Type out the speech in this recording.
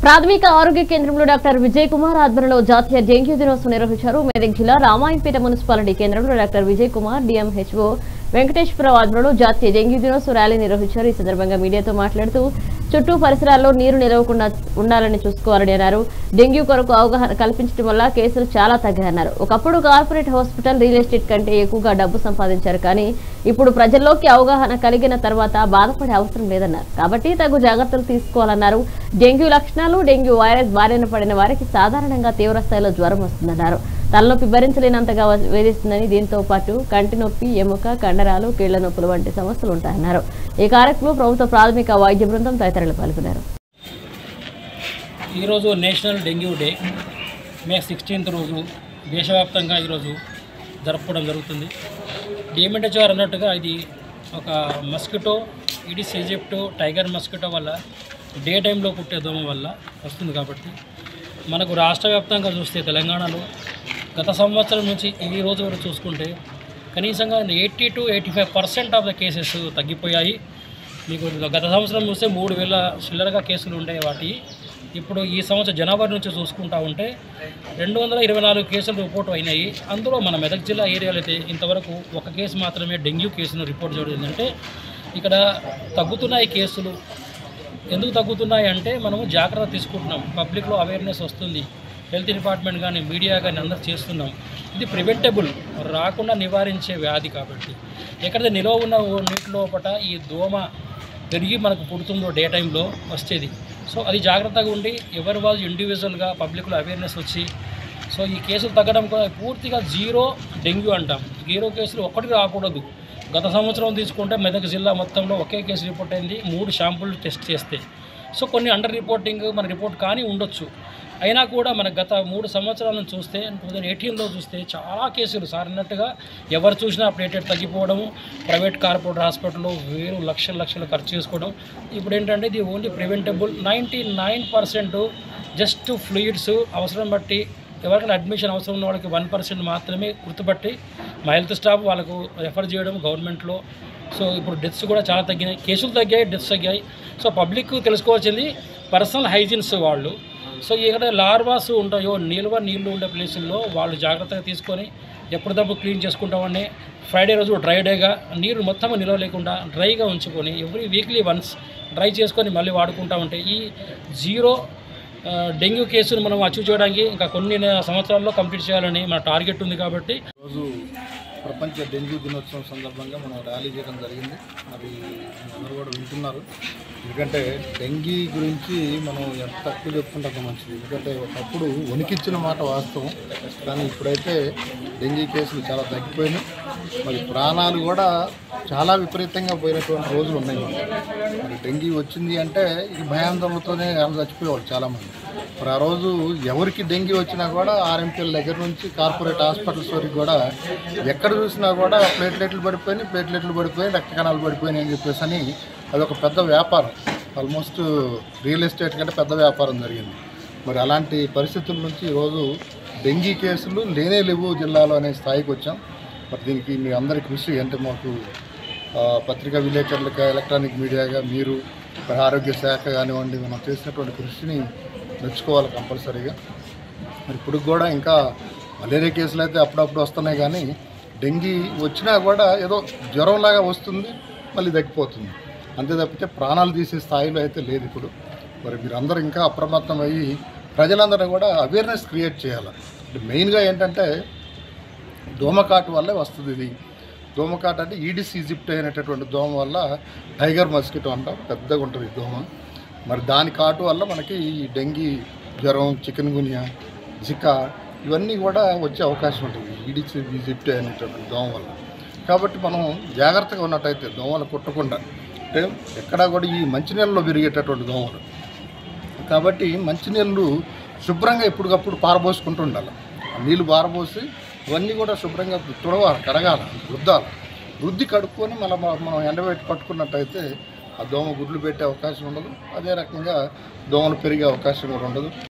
ప్రాథమిక ఆరోగ్య కేంద్రంలో డాక్టర్ విజయ్ కుమార్ ఆధ్వర్యంలో జాతీయ డెంగ్యూ దినోత్సవం నిర్వహించారు మెదక్ జిల్లా రామాయంపేట మున్సిపాలిటీ కేంద్రంలో డాక్టర్ విజయ్ కుమార్ డిఎంహెచ్ఓ వెంకటేశ్వరరావు ఆధ్వర్యంలో జాతీయ డెంగ్యూ దినోత్సవ ర్యాలీ నిర్వహించారు ఈ సందర్భంగా మీడియాతో మాట్లాడుతూ చుట్టూ పరిసరాల్లో నీరు నిలవకుండా ఉండాలని చూసుకోవాలని అన్నారు డెంగ్యూ కొరకు అవగాహన కల్పించడం వల్ల కేసులు చాలా తగ్గాయన్నారు ఒకప్పుడు కార్పొరేట్ హాస్పిటల్ రియల్ ఎస్టేట్ కంటే ఎక్కువగా డబ్బు సంపాదించారు కానీ ఇప్పుడు ప్రజల్లోకి అవగాహన కలిగిన తర్వాత బాధపడే అవసరం లేదన్నారు కాబట్టి తగు జాగ్రత్తలు తీసుకోవాలన్నారు డెంగ్యూ లక్షణాలు డెంగ్యూ వైరస్ బారిన పడిన వారికి సాధారణంగా తీవ్ర స్థాయిలో జ్వరం వస్తుందన్నారు తలనొప్పి భరించలేనంతగా వేధిస్తుందని దీంతో పాటు కంటి నొప్పి ఎముక కండరాలు కీళ్ల నొప్పులు వంటి సమస్యలు ఉంటాయన్నారు ఈ కార్యక్రమంలో ప్రభుత్వ ప్రాథమిక వైద్య బృందం తదితరులు పాల్గొన్నారు ఈరోజు national dengue day May sixteenth రోజు దేశవ్యాప్తంగా ఈరోజు జరుపుకోవడం జరుగుతుంది డిఎంఎన్హెచ్ఆర్ అన్నట్టుగా ఇది ఒక mosquito Aedes aegypti tiger mosquito వల్ల డే టైంలో పుట్టే దోమ వల్ల వస్తుంది కాబట్టి మనకు రాష్ట్ర వ్యాప్తంగా చూస్తే తెలంగాణలో గత సంవత్సరం నుంచి ఈ రోజు వరకు చూసుకుంటే కనీసంగా eighty two eighty five percent of the cases తగ్గిపోయాయి మీకు గత సంవత్సరం చూస్తే మూడు వేల చిల్లరగా కేసులు ఉండే వాటి ఇప్పుడు ఈ సంవత్సరం జనవరి నుంచి చూసుకుంటా ఉంటే రెండు వందల ఇరవై నాలుగు కేసులు రిపోర్ట్ అయినాయి అందులో మన మెదక్ జిల్లా ఏరియాలో అయితే ఇంతవరకు ఒక కేసు మాత్రమే డెంగ్యూ కేసును రిపోర్ట్ చేయడం ఏంటంటే ఇక్కడ తగ్గుతున్నాయి కేసులు ఎందుకు తగ్గుతున్నాయి అంటే మనము జాగ్రత్త తీసుకుంటున్నాం పబ్లిక్లో అవేర్నెస్ వస్తుంది హెల్త్ డిపార్ట్మెంట్ కానీ మీడియా కానీ అందరూ చేస్తున్నాం ఇది ప్రివెంటబుల్ రాకుండా నివారించే వ్యాధి కాబట్టి ఎక్కడైతే నిలవ ఉన్న ఓ నీటి లోపట ఈ దోమ పెరిగి మనకు పుడుతుందో డే టైంలో వచ్చేది సో అది జాగ్రత్తగా ఉండి ఎవరి వాళ్ళు ఇండివిజువల్గా పబ్లిక్లో అవేర్నెస్ వచ్చి సో ఈ కేసులు తగ్గడం కూడా పూర్తిగా జీరో డెంగ్యూ అంటాం జీరో కేసులు ఒక్కటి రాకూడదు గత సంవత్సరం తీసుకుంటే మెదక్ జిల్లా మొత్తంలో ఒకే కేసు రిపోర్ట్ అయింది మూడు షాంపుల్ టెస్ట్ చేస్తే సో కొన్ని అండర్ రిపోర్టింగ్ మన రిపోర్ట్ కానీ ఉండొచ్చు అయినా కూడా మన గత మూడు సంవత్సరాలను చూస్తే టూ థౌజండ్ ఎయిటీన్లో చూస్తే చాలా కేసులు సార్ అన్నట్టుగా ఎవరు చూసినా ప్లేటెడ్ తగ్గిపోవడము ప్రైవేట్ కార్పొరేట్ హాస్పిటల్లో వేలు లక్షల లక్షలు ఖర్చు చేసుకోవడం ఇప్పుడు ఏంటంటే ఇది only preventable ninety nine percent just fluids అవసరం బట్టి ఎవరికైనా అడ్మిషన్ అవసరం ఉన్న వాళ్ళకి వన్ పర్సెంట్ మాత్రమే గుర్తుపట్టి మా హెల్త్ స్టాఫ్ వాళ్ళకు రెఫర్ చేయడం గవర్నమెంట్లో సో ఇప్పుడు డెత్స్ కూడా చాలా తగ్గినాయి కేసులు తగ్గాయి డెత్స్ తగ్గాయి సో పబ్లిక్ తెలుసుకోవాల్సింది పర్సనల్ హైజీన్స్ వాళ్ళు సో ఇక్కడ లార్వాస్ ఉంటాయో నిల్వ నీళ్లు ఉండే ప్లేసుల్లో వాళ్ళు జాగ్రత్తగా తీసుకొని ఎప్పటిదప్పుడు క్లీన్ చేసుకుంటామని ఫ్రైడే రోజు డ్రై డేగా నీరు మొత్తం నిల్వ లేకుండా డ్రైగా ఉంచుకొని ఎవ్రీ వీక్లీ వన్స్ డ్రై చేసుకొని మళ్ళీ వాడుకుంటా ఉంటే ఈ జీరో ఆ, డెంగ్యూ కేసును మనం అచీవ్ చేయడానికి ఇంకా కొన్ని సంవత్సరాల్లో కంప్లీట్ చేయాలని మన టార్గెట్ ఉంది కాబట్టి రోజు ప్రపంచ డెంగ్యూ దినోత్సవం సందర్భంగా మనం ర్యాలీ చేయడం జరిగింది మరి అందరూ కూడా వింటున్నారు ఎందుకంటే డెంగీ గురించి మనం ఎంత తక్కువ చెప్పుకుంటే అంత మంచిది ఎందుకంటే ఒకప్పుడు వణికిచ్చిన మాట వాస్తవం కానీ ఇప్పుడైతే డెంగీ కేసులు చాలా తగ్గిపోయినాయి మరి ప్రాణాలు కూడా చాలా విపరీతంగా పోయినటువంటి రోజులు ఉన్నాయి మరి డెంగీ వచ్చింది అంటే ఇది భయాందోళనతోనే వాళ్ళు చచ్చిపోయేవాళ్ళు చాలామంది మరి ఆ రోజు ఎవరికి డెంగీ వచ్చినా కూడా ఆర్ఎంపీల దగ్గర నుంచి కార్పొరేట్ హాస్పిటల్స్ వరకు కూడా ఎక్కడ చూసినా కూడా ప్లేట్లెట్లు పడిపోయినాయి ప్లేట్లెట్లు పడిపోయి రక్త కణాలు పడిపోయినాయి అని చెప్పేసి అని అది ఒక పెద్ద వ్యాపారం ఆల్మోస్ట్ రియల్ ఎస్టేట్ కంటే పెద్ద వ్యాపారం జరిగింది మరి అలాంటి పరిస్థితుల నుంచి ఈరోజు డెంగీ కేసులు లేనే లేవు జిల్లాలో అనే స్థాయికి వచ్చాం మరి దీనికి మీ అందరి కృషి అంటే మాకు ఆ, పత్రికా విలేకరులుగా ఎలక్ట్రానిక్ మీడియాగా మీరు మరి ఆరోగ్య శాఖ కానివ్వండి మనం చేసినటువంటి కృషిని మెచ్చుకోవాలి కంపల్సరీగా మరి ఇప్పుడు కూడా ఇంకా మలేరియా కేసులు అయితే అప్పుడప్పుడు వస్తున్నాయి కానీ డెంగీ వచ్చినా కూడా ఏదో జ్వరంలాగా వస్తుంది మళ్ళీ తగ్గిపోతుంది అంతే తప్పితే ప్రాణాలు తీసే స్థాయిలో అయితే లేదు ఇప్పుడు మరి మీరందరూ ఇంకా అప్రమత్తం అయ్యి ప్రజలందరూ కూడా అవేర్నెస్ క్రియేట్ చేయాలి అంటే మెయిన్గా ఏంటంటే దోమకాటు వల్లే వస్తుంది ఇది దోమకాటు అంటే ఈడిస్ ఈజిప్ట్ అనేటటువంటి దోమ వల్ల టైగర్ మస్కిటో అంటాం పెద్దగా ఉంటుంది ఈ దోమ మరి దాని కాటు వల్ల మనకి ఈ డెంగీ జ్వరం చికెన్ గునియా జికా ఇవన్నీ కూడా వచ్చే అవకాశం ఉంటుంది ఈడిస్ ఈజిప్ట్ అనేటటువంటి దోమ వల్ల కాబట్టి మనం జాగ్రత్తగా ఉన్నట్టయితే దోమలు కుట్టకుండా అంటే ఎక్కడా కూడా ఈ మంచినీళ్ళలో పెరిగేటటువంటి దోమలు కాబట్టి మంచినీళ్ళు శుభ్రంగా ఎప్పటికప్పుడు పారబోసుకుంటూ ఉండాలి ఆ నీళ్ళు పారబోసి ఇవన్నీ కూడా శుభ్రంగా తుడవాలి కడగాలి రుద్దాలి రుద్ది కడుక్కొని మళ్ళీ మనం ఎండబెట్టి పట్టుకున్నట్టయితే ఆ దోమ గుడ్లు పెట్టే అవకాశం ఉండదు అదే రకంగా దోమలు పెరిగే అవకాశం కూడా ఉండదు